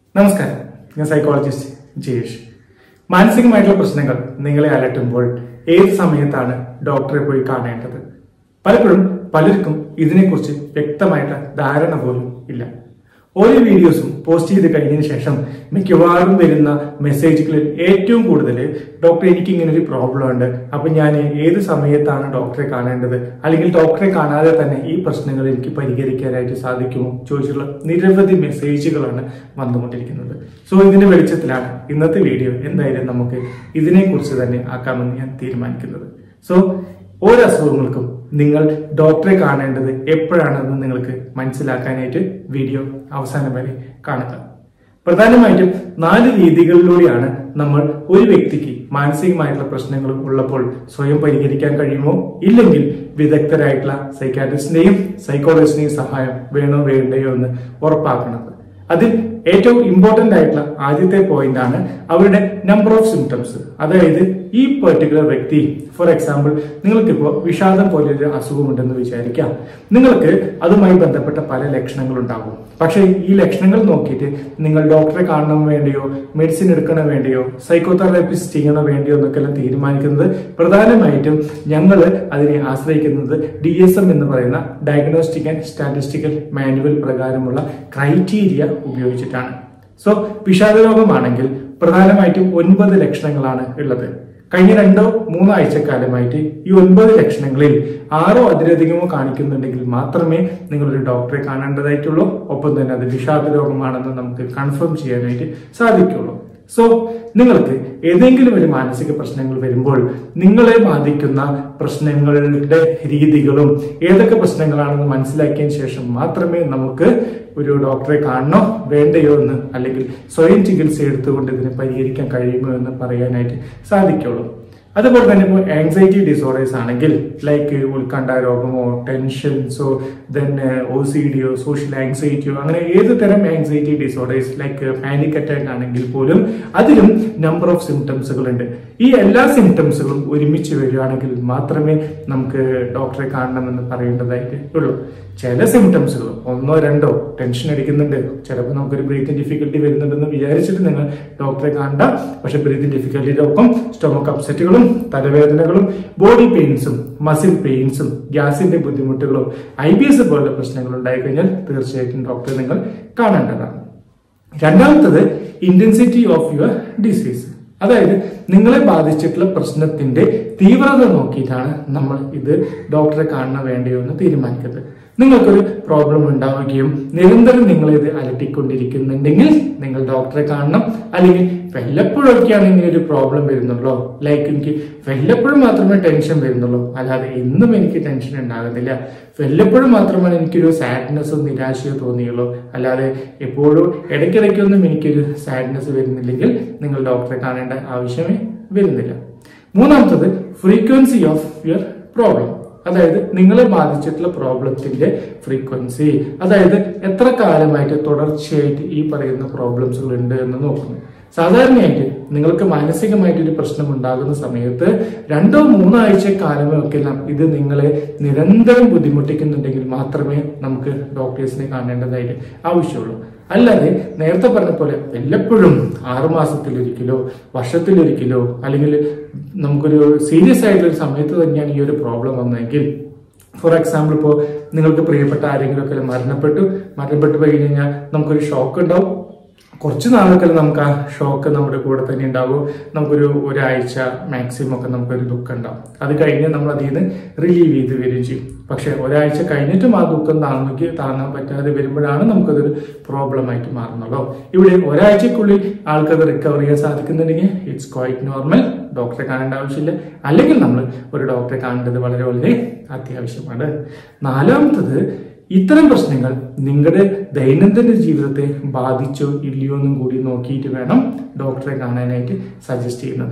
നമസ്കാരം ഞാൻ സൈക്കോളജിസ്റ്റ് ജയേഷ് മാനസികമായിട്ടുള്ള പ്രശ്നങ്ങൾ നിങ്ങളെ അലട്ടുമ്പോൾ ഏത് സമയത്താണ് ഡോക്ടറെ പോയി കാണേണ്ടത് പലപ്പോഴും പലർക്കും ഇതിനെക്കുറിച്ച് വ്യക്തമായിട്ടുള്ള ധാരണ പോലും ഇല്ല ഓരോ വീഡിയോസും പോസ്റ്റ് ചെയ്ത് കഴിഞ്ഞതിന് ശേഷം മിക്കവാറും വരുന്ന മെസ്സേജുകളിൽ ഏറ്റവും കൂടുതൽ ഡോക്ടർ എനിക്ക് ഇങ്ങനെ ഒരു പ്രോബ്ലം ഉണ്ട് അപ്പൊ ഞാൻ ഏത് സമയത്താണ് ഡോക്ടറെ കാണേണ്ടത് അല്ലെങ്കിൽ ഡോക്ടറെ കാണാതെ തന്നെ ഈ പ്രശ്നങ്ങൾ എനിക്ക് പരിഹരിക്കാനായിട്ട് സാധിക്കുമോ ചോദിച്ചുള്ള നിരവധി മെസ്സേജുകളാണ് വന്നുകൊണ്ടിരിക്കുന്നത് സോ ഇതിന്റെ വെളിച്ചത്തിലാണ് ഇന്നത്തെ വീഡിയോ എന്തായാലും നമുക്ക് ഇതിനെക്കുറിച്ച് തന്നെ ആക്കാമെന്ന് ഞാൻ തീരുമാനിക്കുന്നത് സോ ഓരോ അസുഖങ്ങൾക്കും നിങ്ങൾ ഡോക്ടറെ കാണേണ്ടത് എപ്പോഴാണെന്ന് നിങ്ങൾക്ക് മനസ്സിലാക്കാനായിട്ട് വീഡിയോ അവസാനം വരെ കാണുക പ്രധാനമായിട്ടും നാല് രീതികളിലൂടെയാണ് നമ്മൾ ഒരു വ്യക്തിക്ക് മാനസികമായിട്ടുള്ള പ്രശ്നങ്ങൾ ഉള്ളപ്പോൾ സ്വയം പരിഹരിക്കാൻ കഴിയുമോ ഇല്ലെങ്കിൽ വിദഗ്ധരായിട്ടുള്ള സൈക്കാട്രിസ്റ്റിന്റെയും സൈക്കോളജിസ്റ്റിന്റെയും സഹായം വേണോ വേണ്ടയോ എന്ന് ഉറപ്പാക്കുന്നത് അതിൽ ഏറ്റവും ഇമ്പോർട്ടന്റ് ആയിട്ടുള്ള ആദ്യത്തെ പോയിന്റ് ആണ് അവരുടെ നമ്പർ ഓഫ് സിംറ്റംസ് അതായത് ഈ പെർട്ടിക്കുലർ വ്യക്തി ഫോർ എക്സാമ്പിൾ നിങ്ങൾക്കിപ്പോൾ വിഷാദം പോലൊരു അസുഖമുണ്ടെന്ന് വിചാരിക്കാം നിങ്ങൾക്ക് അതുമായി ബന്ധപ്പെട്ട പല ലക്ഷണങ്ങൾ ഉണ്ടാകും പക്ഷേ ഈ ലക്ഷണങ്ങൾ നോക്കിയിട്ട് നിങ്ങൾ ഡോക്ടറെ കാണണം വേണ്ടിയോ മെഡിസിൻ എടുക്കണോ വേണ്ടിയോ സൈക്കോതെറാപ്പിസ്റ്റ് ചെയ്യണോ വേണ്ടിയോ എന്നൊക്കെല്ലാം തീരുമാനിക്കുന്നത് പ്രധാനമായിട്ടും ഞങ്ങൾ അതിനെ ആശ്രയിക്കുന്നത് ഡി എസ് എം എന്ന് പറയുന്ന ഡയഗ്നോസ്റ്റിക് ആൻഡ് സ്റ്റാറ്റിസ്റ്റിക്കൽ മാനുവൽ പ്രകാരമുള്ള ക്രൈറ്റീരിയ ഉപയോഗിച്ചിട്ടാണ് സോ വിഷാദരോഗമാണെങ്കിൽ പ്രധാനമായിട്ടും ഒൻപത് ലക്ഷണങ്ങളാണ് ഉള്ളത് കഴിഞ്ഞ രണ്ടോ മൂന്നോ ആഴ്ചക്കാലമായിട്ട് ഈ ഒൻപത് ലക്ഷണങ്ങളിൽ ആറോ അതിലധികമോ കാണിക്കുന്നുണ്ടെങ്കിൽ മാത്രമേ നിങ്ങളൊരു ഡോക്ടറെ കാണേണ്ടതായിട്ടുള്ളൂ ഒപ്പം തന്നെ അത് വിഷാദ രോഗമാണെന്ന് നമുക്ക് കൺഫേം ചെയ്യാനായിട്ട് സാധിക്കുള്ളൂ സോ നിങ്ങൾക്ക് ഏതെങ്കിലും ഒരു മാനസിക പ്രശ്നങ്ങൾ വരുമ്പോൾ നിങ്ങളെ ബാധിക്കുന്ന പ്രശ്നങ്ങളുടെ രീതികളും ഏതൊക്കെ പ്രശ്നങ്ങളാണെന്ന് മനസ്സിലാക്കിയതിന് ശേഷം മാത്രമേ നമുക്ക് ഒരു ഡോക്ടറെ കാണണോ വേണ്ടയോ എന്ന് അല്ലെങ്കിൽ സ്വയം ചികിത്സ എടുത്തുകൊണ്ട് ഇതിനെ പരിഹരിക്കാൻ കഴിയുമോ എന്ന് പറയാനായിട്ട് സാധിക്കുള്ളൂ അതുപോലെ തന്നെ ഇപ്പോൾ ആങ്സൈറ്റി ഡിസോർഡേഴ്സ് ആണെങ്കിൽ ലൈക്ക് ഉത്കണ്ഠ രോഗമോ ടെൻഷൻസോ ദെൻ ഒ സി ഡിയോ സോഷ്യൽ ആങ്സൈറ്റിയോ അങ്ങനെ ഏത് തരം anxiety disorders like panic attack ആണെങ്കിൽ പോലും അതിലും നമ്പർ ഓഫ് സിംറ്റംസുകൾ ഉണ്ട് ഈ എല്ലാ സിംറ്റംസുകളും ഒരുമിച്ച് വരികയാണെങ്കിൽ മാത്രമേ നമുക്ക് ഡോക്ടറെ കാണണമെന്ന് പറയേണ്ടതായിട്ട് ഉള്ളൂ ചില സിംറ്റംസുകൾ ഒന്നോ രണ്ടോ ടെൻഷൻ അടിക്കുന്നുണ്ട് ചിലപ്പോൾ നമുക്കൊരു ബ്രീത്തിങ് ഡിഫിക്കൽട്ടി വരുന്നുണ്ടെന്ന് വിചാരിച്ചിട്ട് നിങ്ങൾ ഡോക്ടറെ കാണണ്ട പക്ഷെ ബ്രീത്തിങ് ഡിഫിക്കൽറ്റിയുടെ ഒപ്പം സ്റ്റൊമക്ക് അപ്സെറ്റുകളും തലവേദനകളും ബോഡി പെയിൻസും മസിൽ പെയിൻസും ഗ്യാസിന്റെ ബുദ്ധിമുട്ടുകളോ ഐ ബി എസ് പോലുള്ള പ്രശ്നങ്ങൾ ഉണ്ടായി കഴിഞ്ഞാൽ തീർച്ചയായിട്ടും ഡോക്ടറെ നിങ്ങൾ കാണേണ്ടതാണ് രണ്ടാമത്തത് ഇന്റൻസിറ്റി ഓഫ് യുവർ ഡിസീസ് അതായത് നിങ്ങളെ ബാധിച്ചിട്ടുള്ള പ്രശ്നത്തിന്റെ തീവ്രത നോക്കിയിട്ടാണ് നമ്മൾ ഇത് ഡോക്ടറെ കാണണ വേണ്ടിയോ എന്ന് തീരുമാനിക്കുന്നത് നിങ്ങൾക്കൊരു പ്രോബ്ലം ഉണ്ടാവുകയും നിരന്തരം നിങ്ങൾ ഇത് അലട്ടിക്കൊണ്ടിരിക്കുന്നുണ്ടെങ്കിൽ നിങ്ങൾ ഡോക്ടറെ കാണണം അല്ലെങ്കിൽ വല്ലപ്പോഴൊക്കെയാണ് ഇങ്ങനെ ഒരു പ്രോബ്ലം വരുന്നുള്ളൂ ലൈക്ക് എനിക്ക് വല്ലപ്പോഴും മാത്രമേ ടെൻഷൻ വരുന്നുള്ളൂ അല്ലാതെ എന്നും എനിക്ക് ടെൻഷൻ ഉണ്ടാകുന്നില്ല വല്ലപ്പോഴും മാത്രമാണ് എനിക്കൊരു സാഡ്നെസ്സോ നിരാശയോ തോന്നിയുള്ളൂ അല്ലാതെ എപ്പോഴും ഇടയ്ക്കിടയ്ക്കൊന്നും എനിക്കൊരു സാഡ്നെസ് വരുന്നില്ലെങ്കിൽ നിങ്ങൾ ഡോക്ടറെ കാണേണ്ട ആവശ്യമേ വരുന്നില്ല മൂന്നാമത്തത് ഫ്രീക്വൻസി ഓഫ് യുവർ പ്രോബ്ലം അതായത് നിങ്ങളെ ബാധിച്ചിട്ടുള്ള പ്രോബ്ലത്തിന്റെ ഫ്രീക്വൻസി അതായത് എത്ര കാലമായിട്ട് തുടർച്ചയായിട്ട് ഈ പറയുന്ന പ്രോബ്ലംസുകൾ ഉണ്ട് എന്ന് നോക്കുന്നു സാധാരണയായിട്ട് നിങ്ങൾക്ക് മാനസികമായിട്ട് ഒരു പ്രശ്നം ഉണ്ടാകുന്ന സമയത്ത് രണ്ടോ മൂന്നോ ആഴ്ച കാലമോ ഒക്കെ ഇത് നിങ്ങളെ നിരന്തരം ബുദ്ധിമുട്ടിക്കുന്നുണ്ടെങ്കിൽ മാത്രമേ നമുക്ക് ഡോക്ടേഴ്സിനെ കാണേണ്ടതായിട്ട് ആവശ്യമുള്ളൂ അല്ലാതെ നേരത്തെ പറഞ്ഞ പോലെ വല്ലപ്പോഴും ആറുമാസത്തിലൊരിക്കലോ വർഷത്തിലൊരിക്കലോ അല്ലെങ്കിൽ നമുക്കൊരു സീരിയസ് ആയിട്ടുള്ള ഒരു സമയത്ത് തന്നെയാണ് ഈ ഒരു പ്രോബ്ലം വന്നതെങ്കിൽ ഫോർ എക്സാമ്പിൾ ഇപ്പോൾ നിങ്ങൾക്ക് പ്രിയപ്പെട്ട ആരെങ്കിലും ഒക്കെ മരണപ്പെട്ടു മരണപ്പെട്ടു പോയി കഴിഞ്ഞാൽ നമുക്കൊരു ഷോക്ക് ഉണ്ടാവും കുറച്ച് നാളൊക്കെ നമുക്ക് ആ ഷോക്ക് നമ്മുടെ കൂടെ തന്നെ ഉണ്ടാവും നമുക്കൊരു ഒരാഴ്ച മാക്സിമം ഒക്കെ നമുക്കൊരു ദുഃഖം ഉണ്ടാവും അത് കഴിഞ്ഞ് നമ്മൾ അതിൽ നിന്ന് റിലീവ് ചെയ്ത് വരികയും ചെയ്യും പക്ഷെ ഒരാഴ്ച കഴിഞ്ഞിട്ടും ആ ദുഃഖം താങ്ങുക താങ്ങാൻ പറ്റാതെ വരുമ്പോഴാണ് നമുക്കതൊരു പ്രോബ്ലം ആയിട്ട് മാറുന്നുള്ളൂ ഇവിടെ ഒരാഴ്ചക്കുള്ളിൽ ആൾക്കത് റിക്കവർ ചെയ്യാൻ സാധിക്കുന്നുണ്ടെങ്കിൽ ഇറ്റ്സ് ക്വൈറ്റ് നോർമൽ ഡോക്ടറെ കാണേണ്ട ആവശ്യമില്ല അല്ലെങ്കിൽ നമ്മൾ ഒരു ഡോക്ടറെ കാണേണ്ടത് വളരെ വളരെ അത്യാവശ്യമാണ് നാലാമത്തത് ഇത്തരം പ്രശ്നങ്ങൾ നിങ്ങളുടെ ദൈനംദിന ജീവിതത്തെ ബാധിച്ചോ ഇല്ലയോ എന്നും കൂടി നോക്കിയിട്ട് വേണം ഡോക്ടറെ കാണാനായിട്ട് സജസ്റ്റ് ചെയ്യുന്നത്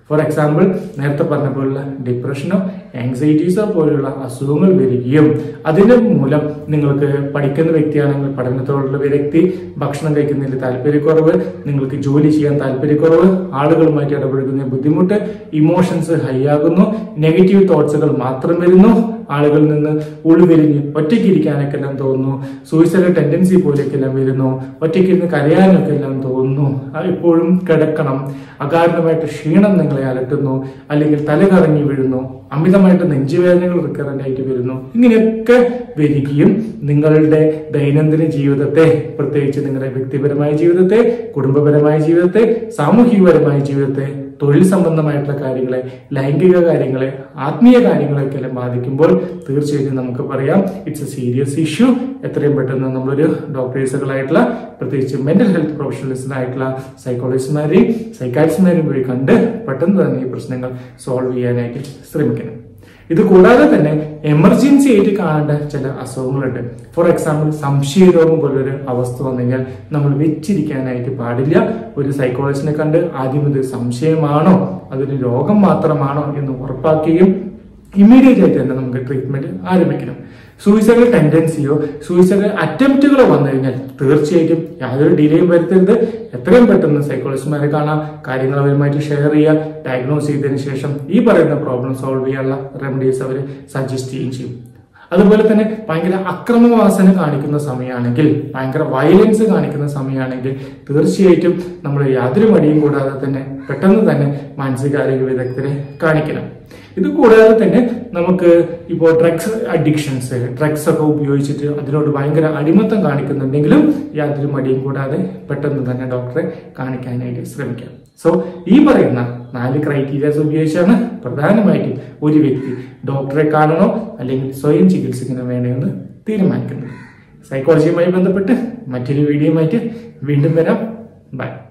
ഫോർ എക്സാമ്പിൾ നേരത്തെ പറഞ്ഞ പോലുള്ള ഡിപ്രഷനോ ആങ്സൈറ്റീസോ പോലുള്ള അസുഖങ്ങൾ വരികയും അതിന് മൂലം നിങ്ങൾക്ക് പഠിക്കുന്ന വ്യക്തിയാണെങ്കിൽ പഠനത്തോടുള്ള വിരക്തി ഭക്ഷണം കഴിക്കുന്നതിൽ താല്പര്യക്കുറവ് നിങ്ങൾക്ക് ജോലി ചെയ്യാൻ താല്പര്യക്കുറവ് ആളുകളുമായിട്ട് ഇടപഴകുന്ന ബുദ്ധിമുട്ട് ഇമോഷൻസ് ഹൈ ആകുന്നു നെഗറ്റീവ് തോട്ട്സുകൾ മാത്രം വരുന്നു ആളുകളിൽ നിന്ന് ഉൾവിരിഞ്ഞ് ഒറ്റയ്ക്കിരിക്കാനൊക്കെ എല്ലാം തോന്നുന്നു സൂയിസൈഡ് ടെൻഡൻസി പോലെയൊക്കെ എല്ലാം വരുന്നു ഒറ്റയ്ക്കിരുന്ന് കരയാനൊക്കെ എല്ലാം തോന്നുന്നു ആ, എപ്പോഴും കിടക്കണം അകാരണമായിട്ട് ക്ഷീണം നിങ്ങളെ അലട്ടുന്നു അല്ലെങ്കിൽ തല കറങ്ങി വീഴുന്നു അമിതമായിട്ട് നെഞ്ചുവേദനകൾ റിക്കറന്റ് ആയിട്ട് വരുന്നു ഇങ്ങനെയൊക്കെ വരികയും നിങ്ങളുടെ ദൈനംദിന ജീവിതത്തെ പ്രത്യേകിച്ച് നിങ്ങളുടെ വ്യക്തിപരമായ ജീവിതത്തെ കുടുംബപരമായ ജീവിതത്തെ സാമൂഹികപരമായ ജീവിതത്തെ തൊഴിൽ സംബന്ധമായിട്ടുള്ള കാര്യങ്ങളെ ലൈംഗിക കാര്യങ്ങളെ ആത്മീയ കാര്യങ്ങളെയൊക്കെ എല്ലാം ബാധിക്കുമ്പോൾ തീർച്ചയായിട്ടും നമുക്ക് പറയാം ഇറ്റ്സ് എ സീരിയസ് ഇഷ്യൂ എത്രയും പെട്ടെന്ന് നമ്മളൊരു ഡോക്ടേഴ്സുകളായിട്ടുള്ള പ്രത്യേകിച്ച് മെന്റൽ ഹെൽത്ത് പ്രൊഫഷണൽസിനായിട്ടുള്ള സൈക്കോളജിസ്റ്റുമാരെയും സൈക്കാട്രിസ്റ്റുമാരെയും പോയി കണ്ട് പെട്ടെന്ന് തന്നെ ഈ പ്രശ്നങ്ങൾ സോൾവ് ചെയ്യാനായിട്ട് ശ്രമിക്കണം ഇത് കൂടാതെ തന്നെ എമർജൻസി ആയിട്ട് കാണേണ്ട ചില അസുഖങ്ങളുണ്ട് ഫോർ എക്സാമ്പിൾ സംശയരോഗം പോലൊരു അവസ്ഥ വന്നു കഴിഞ്ഞാൽ നമ്മൾ വെച്ചിരിക്കാനായിട്ട് പാടില്ല ഒരു സൈക്കോളജിസ്റ്റിനെ കണ്ട് ആദ്യം ഇത് സംശയമാണോ അതൊരു രോഗം മാത്രമാണോ എന്ന് ഉറപ്പാക്കുകയും ഇമ്മീഡിയറ്റ് ആയിട്ട് തന്നെ നമുക്ക് ട്രീറ്റ്മെന്റ് ആരംഭിക്കണം സൂയിസൈഡ് ടെൻഡൻസിയോ സൂയിസൈഡ് അറ്റംപ്റ്റുകളോ വന്നു കഴിഞ്ഞാൽ തീർച്ചയായിട്ടും യാതൊരു ഡിലേയും വരുത്തരുത് എത്രയും പെട്ടെന്ന് സൈക്കോളജിസ്റ്റുമാരെ കാണാം കാര്യങ്ങൾ അവരുമായിട്ട് ഷെയർ ചെയ്യുക ഡയഗ്നോസ് ചെയ്തതിനു ശേഷം ഈ പറയുന്ന പ്രോബ്ലം സോൾവ് ചെയ്യാനുള്ള റെമഡീസ് അവർ സജസ്റ്റ് ചെയ്യുകയും ചെയ്യും അതുപോലെ തന്നെ ഭയങ്കര അക്രമവാസന കാണിക്കുന്ന സമയമാണെങ്കിൽ ഭയങ്കര വയലൻസ് കാണിക്കുന്ന സമയമാണെങ്കിൽ തീർച്ചയായിട്ടും നമ്മൾ യാതൊരു മടിയും കൂടാതെ തന്നെ പെട്ടെന്ന് തന്നെ മാനസികാരോഗ്യ വിദഗ്ധരെ കാണിക്കണം ഇത് കൂടാതെ തന്നെ നമുക്ക് ഇപ്പോൾ ഡ്രഗ്സ് അഡിക്ഷൻസ് ഡ്രഗ്സ് ഒക്കെ ഉപയോഗിച്ചിട്ട് അതിനോട് ഭയങ്കര അടിമത്തം കാണിക്കുന്നുണ്ടെങ്കിലും യാതൊരു മടിയും കൂടാതെ പെട്ടെന്ന് തന്നെ ഡോക്ടറെ കാണിക്കാനായിട്ട് ശ്രമിക്കാം സോ ഈ പറയുന്ന നാല് ക്രൈറ്റീരിയാസ് ഉപയോഗിച്ചാണ് പ്രധാനമായിട്ടും ഒരു വ്യക്തി ഡോക്ടറെ കാണണോ അല്ലെങ്കിൽ സ്വയം ചികിത്സിക്കണോ വേണമെന്ന് തീരുമാനിക്കുന്നത് സൈക്കോളജിയുമായി ബന്ധപ്പെട്ട് മറ്റൊരു വീഡിയോയുമായിട്ട് വീണ്ടും വരാം ബൈ